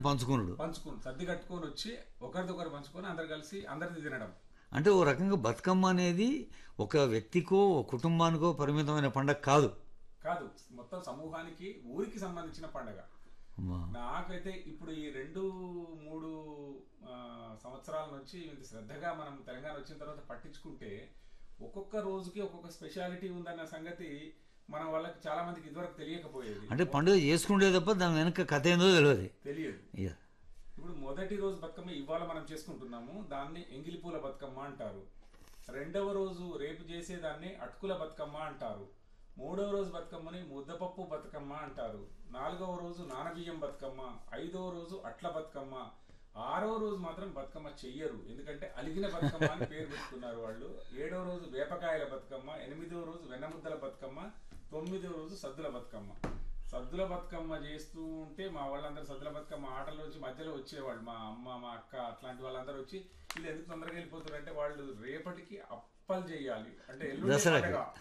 పంచుకునుడు పంచుకుని సర్ది కట్టుకొని వచ్చి ఒకరిదొకరు పంచుకొని అందరు కలిసి అందరిది తినడం అంటే ఓ రకంగా బతుకమ్మ అనేది ఒక వ్యక్తికో ఓ కుటుంబానికో పరిమితమైన పండగ కాదు కాదు మొత్తం సమూహానికి ఊరికి సంబంధించిన పండగ అమ్మా. నాకైతే ఇప్పుడు ఈ రెండు మూడు ఆ, సంవత్సరాల నుంచి ఇంత శ్రద్ధగా మనం తెలంగాణ వచ్చిన తర్వాత పట్టించుకుంటే ఒక్కొక్క రోజుకి ఒక్కొక్క స్పెషాలిటీ ఉందన్న సంగతి మన వాళ్ళకి చాలా మందికి ఇదివరకు తెలియకపోయేది అంటే పండుగ చేసుకుంటే తప్ప దాని వెనక కథ ఏందో తెలియదు తెలియదు ఇక ఇప్పుడు మొదటి రోజు బతుకమ్మ ఇవాళ మనం చేసుకుంటున్నాము దాన్ని ఎంగిలిపూల బతుకమ్మ అంటారు రెండవ రోజు రేపు చేసేదాన్ని అటుకుల బతుకమ్మ అంటారు మూడవ రోజు బతుకమ్మని ముద్దపప్పు బతుకమ్మ అంటారు నాలుగవ రోజు నానబియ్యం బతుకమ్మ ఐదవ రోజు అట్ల బతుకమ్మ ఆరవ రోజు మాత్రం బతుకమ్మ చెయ్యరు ఎందుకంటే అలిగిన బతుకమ్మ అని పేరు పెట్టుకున్నారు వాళ్ళు ఏడవ రోజు వేపకాయల బతుకమ్మ ఎనిమిదవ రోజు వెన్నముద్దల బతుకమ్మ తొమ్మిదవ రోజు సద్దుల బతుకమ్మ సద్దుల బతుకమ్మ చేస్తూ ఉంటే మా వాళ్ళందరూ సద్దుల బతుకమ్మ ఆటలోంచి మధ్యలో వచ్చేవాళ్ళు మా అమ్మ మా అక్క అట్లాంటి వాళ్ళందరూ వచ్చి వీళ్ళు ఎందుకు తొందరగా వెళ్ళిపోతారు అంటే వాళ్ళు రేపటికి అప్పలు చేయాలి అంటే ఎల్లుండి దసరాకి. పండగ.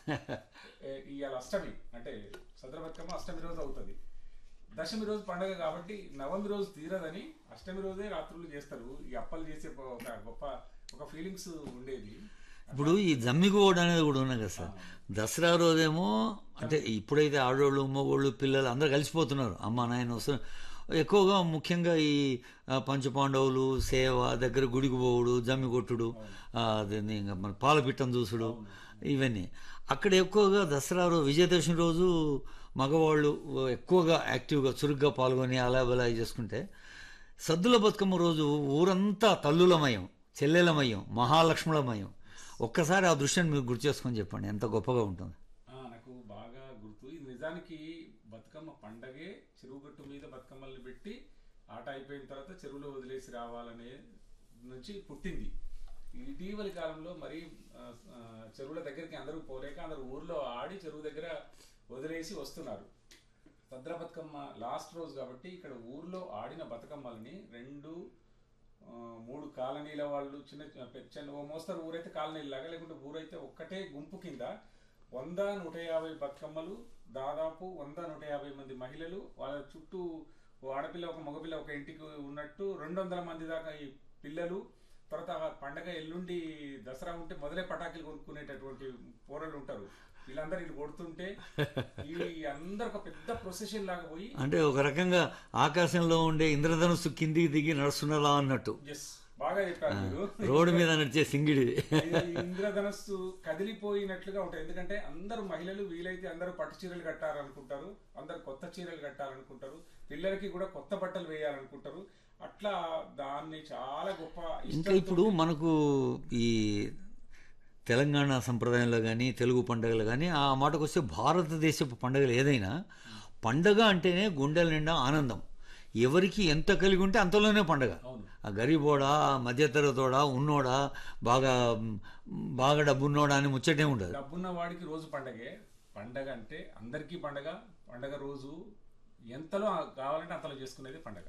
ఏ, ఇవాళ అష్టమి అంటే సద్దుల బతుకమ్మ అష్టమి రోజు అవుతుంది దశమి రోజు పండగ కాబట్టి నవమి రోజు తీరదని అష్టమి రోజే రాత్రులు చేస్తారు ఈ అప్పలు చేసే ఒక గొప్ప ఒక ఫీలింగ్స్ ఉండేది ఇప్పుడు ఈ జమ్మిగోడు అనేది కూడా ఉన్నది కదా సార్ దసరా రోజేమో అంటే ఇప్పుడైతే ఆడోళ్ళు మగోళ్ళు పిల్లలు అందరూ కలిసిపోతున్నారు అమ్మ నాయన వస్తున్నారు ఎక్కువగా ముఖ్యంగా ఈ ఆ, పంచపాండవులు సేవ దగ్గర గుడికి పోవుడు జమ్మి కొట్టుడు ఆ, అదేంది ఇంకా మన పాలపిట్టం చూసుడు ఇవన్నీ అక్కడ ఎక్కువగా దసరా రోజు విజయదశమి రోజు మగవాళ్ళు ఎక్కువగా యాక్టివ్గా చురుగ్గా పాల్గొని అలా బలా చేసుకుంటే సద్దుల బతుకమ్మ రోజు ఊరంతా తల్లులమయం చెల్లెలమయం మహాలక్ష్ములమయం ఒక్కసారి ఆ దృశ్యాన్ని మీరు గుర్తు చేసుకొని చెప్పండి ఎంత గొప్పగా ఉంటుంది ఆ, నాకు బాగా గుర్తు ఇది నిజానికి బతుకమ్మ పండగే చెరువు గట్టు మీద బతుకమ్మల్ని పెట్టి ఆట అయిపోయిన తర్వాత చెరువులో వదిలేసి రావాలనే నుంచి పుట్టింది ఇటీవలి కాలంలో మరి ఆ, ఆ, చెరువుల దగ్గరికి అందరూ పోలేక అందరూ ఊర్లో ఆడి చెరువు దగ్గర వదిలేసి వస్తున్నారు భద్ర బతుకమ్మ లాస్ట్ రోజు కాబట్టి ఇక్కడ ఊర్లో ఆడిన బతుకమ్మల్ని రెండు ఆ, మూడు కాలనీల వాళ్ళు చిన్న చిన్న చిన్న ఓ మోస్తరు ఊరైతే కాలనీలు లాగా లేకుంటే ఊరైతే ఒక్కటే గుంపు కింద వంద నూట యాభై బతుకమ్మలు దాదాపు వంద నూట యాభై మంది మహిళలు వాళ్ళ చుట్టూ ఓ ఆడపిల్ల ఒక మగపిల్ల ఒక ఇంటికి ఉన్నట్టు రెండు వందల మంది దాకా ఈ పిల్లలు తర్వాత ఆ పండగ ఎల్లుండి దసరా ఉంటే మొదలే పటాకులు కొనుక్కునేటటువంటి పోరలు ఉంటారు వీళ్ళందరూ ఇది కొడుతుంటే ఈ అందరు ఒక పెద్ద ప్రొసెషన్ లాగా పోయి అంటే ఒక రకంగా ఆకాశంలో ఉండే ఇంద్రధనుస్సు కిందికి దిగి నడుస్తున్నలా అన్నట్టు ఎస్ బాగా చెప్పారు మీరు రోడ్డు మీద నడిచే సింగిడి ఈ ఇంద్రధనస్సు కదిలిపోయినట్లుగా ఉంటాయి ఎందుకంటే అందరూ మహిళలు వీలైతే అందరూ పట్టు చీరలు కట్టాలనుకుంటారు అందరూ కొత్త చీరలు కట్టాలనుకుంటారు పిల్లలకి కూడా కొత్త బట్టలు వేయాలనుకుంటారు అట్లా దాన్ని చాలా గొప్ప ఇంకా ఇష్టంతో- ఇప్పుడు మనకు ఈ తెలంగాణ సంప్రదాయంలో కానీ తెలుగు పండుగలు కానీ ఆ మాటకు వస్తే భారతదేశపు పండుగలు ఏదైనా పండగ అంటేనే గుండెల నిండా ఆనందం ఎవరికి ఎంత కలిగి ఉంటే అంతలోనే పండగ అవును ఆ గరీబోడా మధ్యతరగతోడా ఉన్నోడా బాగా బాగా డబ్బున్నోడా అని ముచ్చటే ఉండదు డబ్బున్న వాడికి రోజు పండగే పండగ అంటే అందరికీ పండగ పండగ రోజు ఎంతలో కావాలంటే అంతలో చేసుకునేది పండగ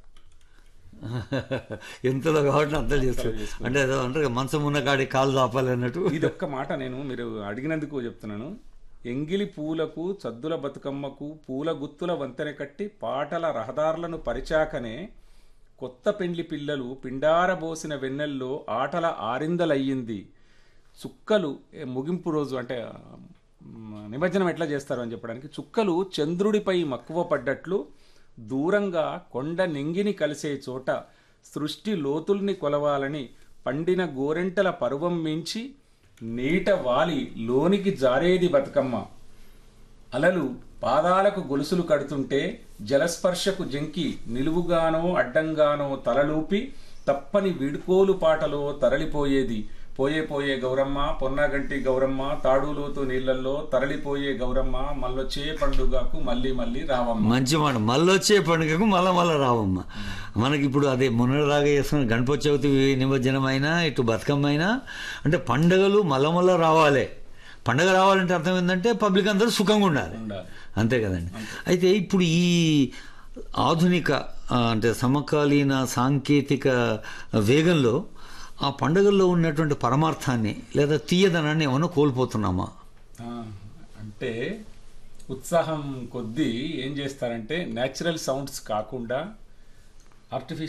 ఎంతలో కాబట్టి అంతలు చేస్తారు అంటే ఏదో అంటారు కదా, మంచం ఉన్న కాడి కాలు దాపాలి అన్నట్టు ఇది ఒక్క మాట నేను మీరు అడిగినందుకు చెప్తున్నాను ఎంగిలి పూలకు చద్దుల బతుకమ్మకు పూల గుత్తుల వంతెన కట్టి పాటల రహదారులను పరిచాకనే కొత్త పెండ్లి పిల్లలు పిండారబోసిన వెన్నెల్లో ఆటల ఆరిందలయ్యింది చుక్కలు ఏ, ముగింపు రోజు అంటే ఆ, మ్, నిమజ్జనం ఎట్లా చేస్తారు అని చెప్పడానికి చుక్కలు చంద్రుడిపై మక్కువ పడ్డట్లు దూరంగా కొండ నింగిని కలిసే చోట సృష్టి లోతుల్ని కొలవాలని పండిన గోరెంటల పరువం మించి నీట వాలి లోనికి జారేది బతుకమ్మ అలలు పాదాలకు గొలుసులు కడుతుంటే జలస్పర్శకు జంకి నిలువుగానో అడ్డంగానో తలలూపి తప్పని వీడ్కోలు పాటలో తరలిపోయేది పోయే పోయే గౌరమ్మ పొన్నగంటి గౌరమ్మ తాడులోతు నీళ్లలో తరలిపోయే గౌరమ్మ మల్లొచ్చే పండుగకు మళ్ళీ మళ్ళీ రావమ్మ మంచి మాట మళ్ళొచ్చే పండుగకు మళ్ళా మళ్ళా రావమ్మ మనకి ఇప్పుడు అదే మొన్నటిదాకా చేసుకున్న గణపతి చవితి నిమజ్జనం అయినా ఇటు బతుకమ్మ అయినా అంటే పండుగలు మళ్ళా మళ్ళా రావాలి పండగ రావాలంటే అర్థం ఏంటంటే పబ్లిక్ అందరూ సుఖంగా ఉండాలి ఉండాలి అంతే కదండి అయితే ఇప్పుడు ఈ ఆధునిక ఆ, అంటే సమకాలీన సాంకేతిక వేగంలో ఆ పండుగల్లో ఉన్నటువంటి పరమార్థాన్ని లేదా తీయదనాన్ని ఏమన్నా కోల్పోతున్నామా ఆ, అంటే ఉత్సాహం కొద్దీ ఏం చేస్తారంటే న్యాచురల్ సౌండ్స్ కాకుండా ఆర్టిఫిషియల్